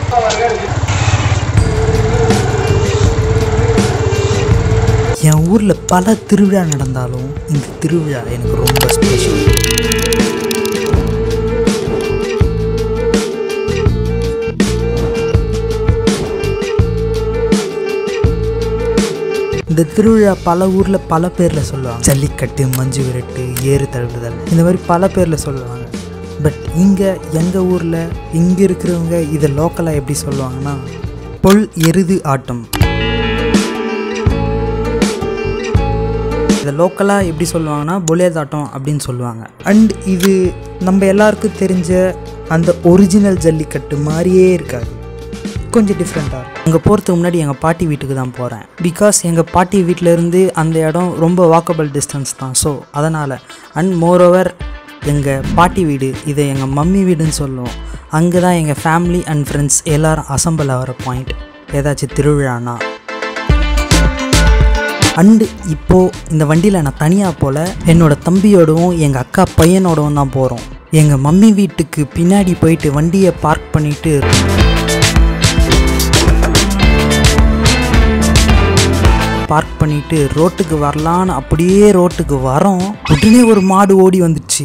என் ஊரில் பல திருவிழா நடந்தாலும் இந்த திருவிழா எனக்கு ரொம்ப ஸ்பெஷல் இந்த திருவிழா பல ஊரில் பல பேரில் சொல்லுவாங்க ஜல்லிக்கட்டு மஞ்சு விரட்டு ஏறு தழுவுதல் இந்த மாதிரி பல பேரில் சொல்லுவாங்க பட் இங்கே எங்கள் ஊரில் இங்கே இருக்கிறவங்க இதை லோக்கலாக எப்படி சொல்லுவாங்கன்னா பொல் எருது ஆட்டம் இதை லோக்கலாக எப்படி சொல்லுவாங்கன்னா பொலியாதாட்டம் அப்படின்னு சொல்லுவாங்க அண்ட் இது நம்ம எல்லாருக்கும் தெரிஞ்ச அந்த ஒரிஜினல் ஜல்லிக்கட்டு மாதிரியே இருக்காது கொஞ்சம் டிஃப்ரெண்ட்டாக அங்கே போகிறதுக்கு முன்னாடி எங்கள் பாட்டி வீட்டுக்கு தான் போகிறேன் பிகாஸ் எங்கள் பாட்டி வீட்டிலேருந்து அந்த இடம் ரொம்ப வாக்கபிள் டிஸ்டன்ஸ் தான் ஸோ அதனால் அண்ட் மோரோவர் எங்கள் பாட்டி வீடு இதை எங்கள் மம்மி வீடுன்னு சொல்லுவோம் அங்கே தான் எங்கள் ஃபேமிலி அண்ட் ஃப்ரெண்ட்ஸ் எல்லோரும் அசம்பிள் ஆகிற பாயிண்ட் ஏதாச்சும் திருவிழானா அண்டு இப்போது இந்த வண்டியில் நான் தனியாக போல் என்னோட தம்பியோடவும் எங்கள் அக்கா பையனோடவும் தான் போகிறோம் எங்கள் மம்மி வீட்டுக்கு பின்னாடி போயிட்டு வண்டியை பார்க் பண்ணிவிட்டு பார்க் பண்ணிட்டு ரோட்டுக்கு வரலான்னு அப்படியே ரோட்டுக்கு வரோம் உடனே ஒரு மாடு ஓடி வந்துச்சு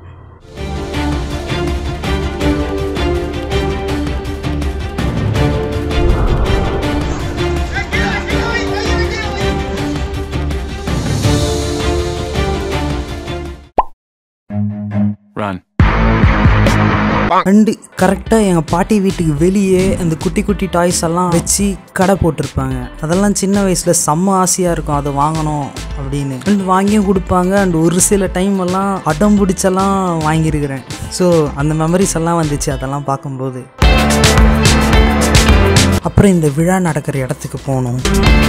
Run. அண்டு கரெக்டாக எங்கள் பாட்டி வீட்டுக்கு வெளியே அந்த குட்டி குட்டி டாய்ஸ் எல்லாம் வச்சு கடை போட்டிருப்பாங்க அதெல்லாம் சின்ன வயசில் செம்ம ஆசையாக இருக்கும் அதை வாங்கணும் அப்படின்னு அண்ட் வாங்கியும் கொடுப்பாங்க அண்ட் ஒரு சில டைம் எல்லாம் அடம் பிடிச்செல்லாம் வாங்கியிருக்கிறேன் ஸோ அந்த மெமரிஸ் எல்லாம் வந்துச்சு அதெல்லாம் பார்க்கும்போது அப்புறம் இந்த விழா நடக்கிற இடத்துக்கு போனோம்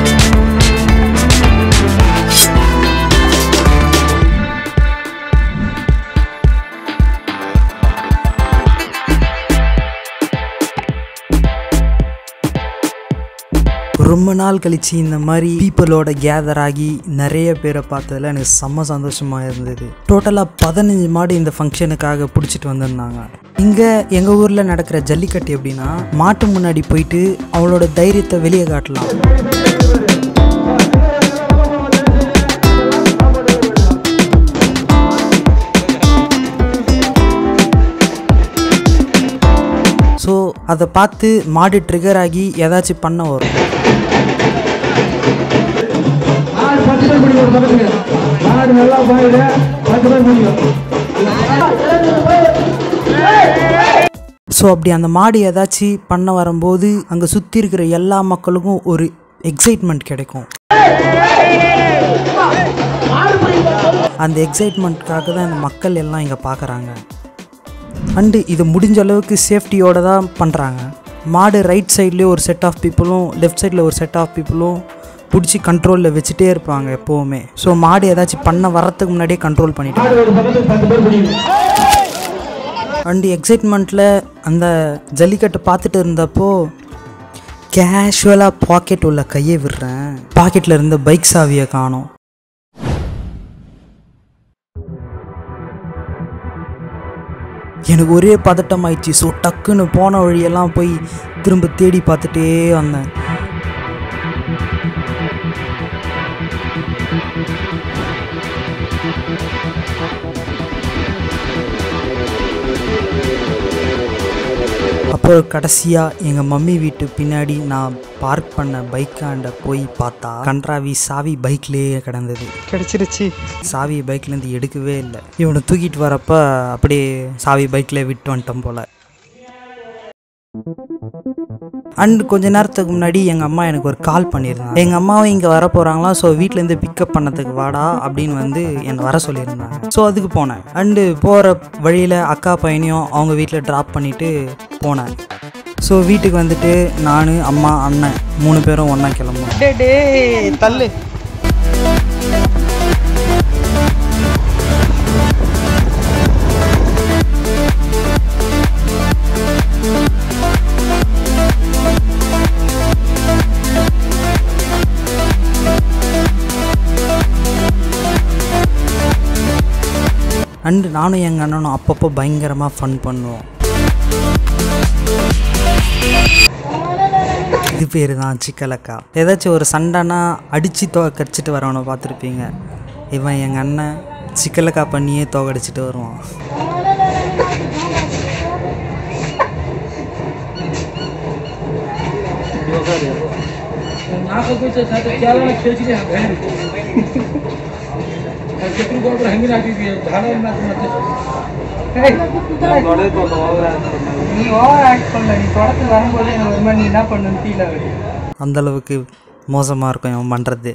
ரொம்ப நாள் கழிச்சு இந்த மாதிரி பீப்புளோட கேதர் ஆகி நிறைய பேரை பார்த்ததுல எனக்கு செம்ம சந்தோஷமாக இருந்தது டோட்டலாக பதினஞ்சு மாடு இந்த ஃபங்க்ஷனுக்காக பிடிச்சிட்டு வந்திருந்தாங்க இங்கே எங்கள் ஊரில் நடக்கிற ஜல்லிக்கட்டு எப்படின்னா மாட்டு முன்னாடி போயிட்டு அவளோட தைரியத்தை வெளியே காட்டலாம் ஸோ அதை பார்த்து மாடு ட்ரிகர் ஆகி ஏதாச்சும் பண்ண வரும் ஆறு பத்து பேர் பிடிக்கும் ஒரு பக்கத்துக்கு மாடு நல்லா பாயுது பத்து பேர் பிடிக்கும் ஸோ அப்படி அந்த மாடு ஏதாச்சும் பண்ண வரும்போது அங்கே சுற்றி இருக்கிற எல்லா மக்களுக்கும் ஒரு எக்ஸைட்மெண்ட் கிடைக்கும் அந்த எக்ஸைட்மெண்ட்காக தான் இந்த மக்கள் எல்லாம் இங்கே பார்க்குறாங்க அண்டு இது முடிஞ்ச அளவுக்கு சேஃப்டியோடு தான் பண்ணுறாங்க மாடு ரைட் சைட்லேயே ஒரு செட் ஆஃப் பீப்புளும் லெஃப்ட் சைடில் ஒரு செட் ஆஃப் பீப்புளும் பிடிச்சி கண்ட்ரோலில் வச்சுட்டே இருப்பாங்க எப்போவுமே ஸோ மாடு ஏதாச்சும் பண்ண வரத்துக்கு முன்னாடியே கண்ட்ரோல் பண்ணிட்டு மாடு ஒரு பக்கத்துக்கு பத்து பேர் பிடிக்கும் அண்ட் எக்ஸைட்மெண்ட்டில் அந்த ஜல்லிக்கட்டு பார்த்துட்டு இருந்தப்போ கேஷுவலாக பாக்கெட் உள்ள கையை விடுறேன் பாக்கெட்டில் இருந்த பைக் சாவியை காணோம் எனக்கு ஒரே பதட்டம் ஆயிடுச்சு ஸோ டக்குன்னு போன வழியெல்லாம் போய் திரும்ப தேடி பார்த்துட்டே வந்தேன் அப்புறம் கடைசியாக எங்கள் மம்மி வீட்டு பின்னாடி நான் பார்க் பண்ண பைக்காண்ட போய் பார்த்தா கன்றாவி சாவி பைக்லேயே கிடந்தது கிடச்சிருச்சு சாவி பைக்லேருந்து எடுக்கவே இல்லை இவனை தூக்கிட்டு வரப்ப அப்படியே சாவி பைக்கில் விட்டு வந்துட்டோம் போல் அண்ட் கொஞ்ச நேரத்துக்கு முன்னாடி எங்கள் அம்மா எனக்கு ஒரு கால் பண்ணியிருந்தாங்க எங்கள் அம்மாவும் இங்கே வர போகிறாங்களாம் ஸோ வீட்டிலேருந்து பிக்கப் பண்ணதுக்கு வாடா அப்படின்னு வந்து என்னை வர சொல்லியிருந்தாங்க ஸோ அதுக்கு போனேன் அண்டு போகிற வழியில் அக்கா பையனையும் அவங்க வீட்டில் ட்ராப் பண்ணிவிட்டு போனேன் ஸோ வீட்டுக்கு வந்துட்டு நான் அம்மா அண்ணன் மூணு பேரும் ஒன்றா கிளம்புனோம் டே டே தள்ளு அண்டு நானும் எங்கள் அண்ணனும் அப்பப்போ பயங்கரமாக ஃபன் பண்ணுவோம் இது பேர் தான் சிக்கலக்கா ஏதாச்சும் ஒரு சண்டைனா அடித்து தோ கடிச்சிட்டு வரவனை பார்த்துருப்பீங்க இவன் எங்கள் அண்ணன் சிக்கலக்கா பண்ணியே தோகடிச்சிட்டு வருவான் नाक को त्याला खेळची नाही बाहेर चक्री बरोबर हंगी नाटी झाडावर நீ ஓவர் ஆக்ட் பண்ணல நீ தொடர்ந்து வரும்போது எனக்கு ஒரு மாதிரி நீ என்ன பண்ணுன்னு ஃபீல் ஆகுது அந்த அளவுக்கு மோசமாக இருக்கும் இவன் பண்ணுறது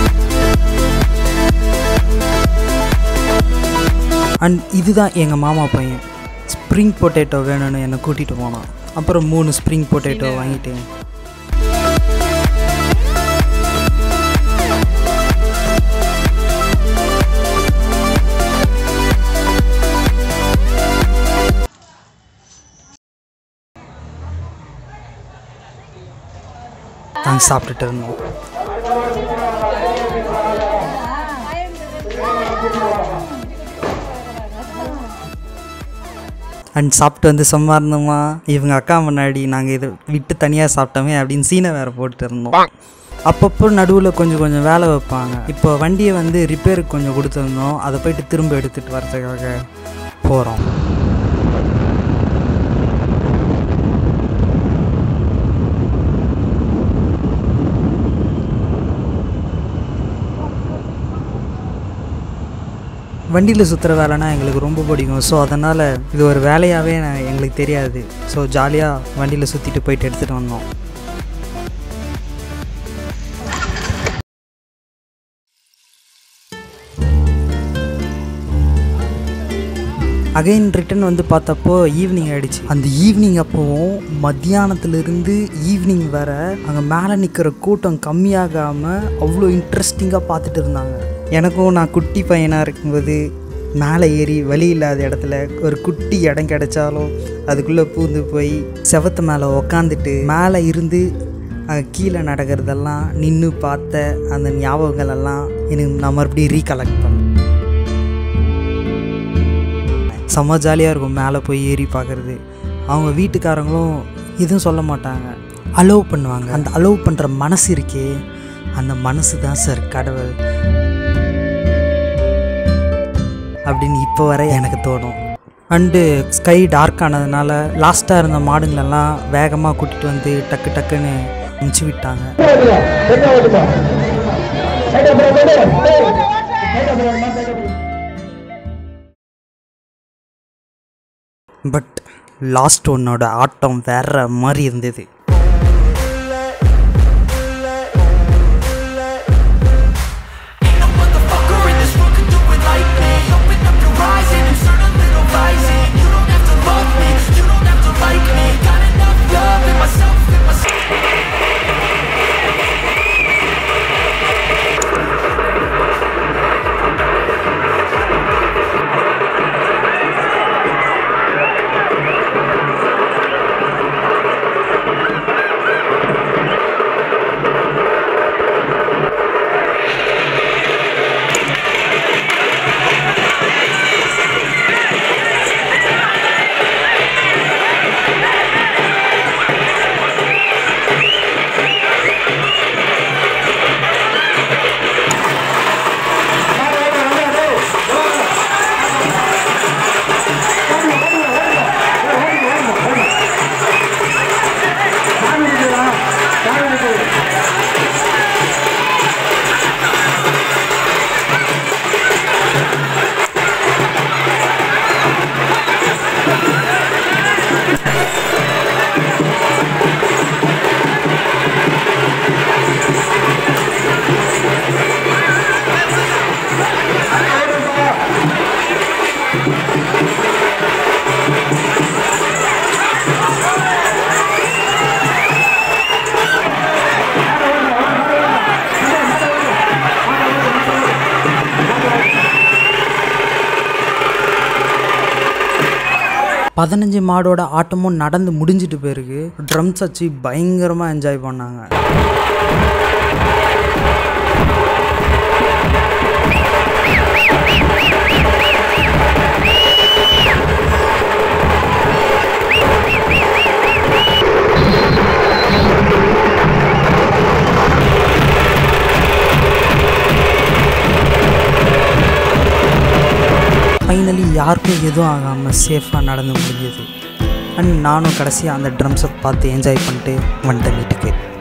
அண்ட் இதுதான் எங்கள் மாமா பையன் ஸ்ப்ரிங் பொட்டேட்டோ வேணும்னு என்னை கூட்டிகிட்டு போனான் அப்புறம் மூணு ஸ்ப்ரிங் பொட்டேட்டோ வாங்கிட்டு நாங்கள் சாப்பிட்டுட்டு இருந்தோம் அண்ட் சாப்பிட்டு வந்து சும்மா இருந்தோமா இவங்க அக்கா முன்னாடி நாங்கள் இதை விட்டு தனியாக சாப்பிட்டோமே அப்படின்னு சீனை வேறு போட்டுட்டு இருந்தோம் அப்பப்போ நடுவில் கொஞ்சம் கொஞ்சம் வேலை வைப்பாங்க இப்போ வண்டியை வந்து ரிப்பேருக்கு கொஞ்சம் கொடுத்துருந்தோம் அதை போயிட்டு திரும்ப எடுத்துகிட்டு வரதுக்காக போகிறோம் வண்டியில் சுற்றுற வேலைனா எங்களுக்கு ரொம்ப பிடிக்கும் ஸோ அதனால் இது ஒரு வேலையாகவே நான் எங்களுக்கு தெரியாது ஸோ ஜாலியாக வண்டியில் சுற்றிட்டு போயிட்டு எடுத்துகிட்டு வந்தோம் அகைன் ரிட்டன் வந்து பார்த்தப்போ ஈவினிங் ஆயிடுச்சு அந்த ஈவினிங் அப்போவும் மத்தியானத்துலேருந்து ஈவினிங் வர அங்கே மேலே நிற்கிற கூட்டம் கம்மியாகாமல் அவ்வளோ இன்ட்ரெஸ்டிங்காக பார்த்துட்டு இருந்தாங்க எனக்கும் நான் குட்டி பையனாக இருக்கும்போது மேலே ஏறி வழி இல்லாத இடத்துல ஒரு குட்டி இடம் கிடைச்சாலும் அதுக்குள்ளே பூந்து போய் செவத்து மேலே உக்காந்துட்டு மேலே இருந்து அங்கே கீழே நடக்கிறதெல்லாம் நின்று பார்த்த அந்த ஞாபகங்கள் எல்லாம் எனக்கு நான் மறுபடியும் ரீகலெக்ட் பண்ணேன் செம்ம ஜாலியாக இருக்கும் மேலே போய் ஏறி பார்க்குறது அவங்க வீட்டுக்காரங்களும் எதுவும் சொல்ல மாட்டாங்க அலோவ் பண்ணுவாங்க அந்த அலோவ் பண்ணுற மனசு இருக்கே அந்த மனசு தான் சார் கடவுள் அப்படின்னு இப்போ வரை எனக்கு தோணும் அண்டு ஸ்கை டார்க் ஆனதுனால லாஸ்ட்டாக இருந்த மாடுங்களெல்லாம் வேகமாக கூட்டிகிட்டு வந்து டக்கு டக்குன்னு அமுச்சு விட்டாங்க பட் லாஸ்ட் ஒன்னோட ஆட்டம் வேற மாதிரி இருந்தது Ain't no motherfucker in this world can do it like me Open up your eyes and insert a little rising You don't have to love me, you don't have to like me Got enough love in myself, in myself பதினஞ்சு மாடோட ஆட்டமும் நடந்து முடிஞ்சிட்டு போயிருக்கு drums வச்சு பயங்கரமாக enjoy பண்ணாங்க finally யாருக்கும் எதுவும் ஆகாமல் சேஃபாக நடந்து முடிஞ்சது அண்ட் நானும் கடைசியாக அந்த ட்ரம்ஸை பார்த்து என்ஜாய் பண்ணிட்டு வந்துட்டேன் வீட்டுக்கு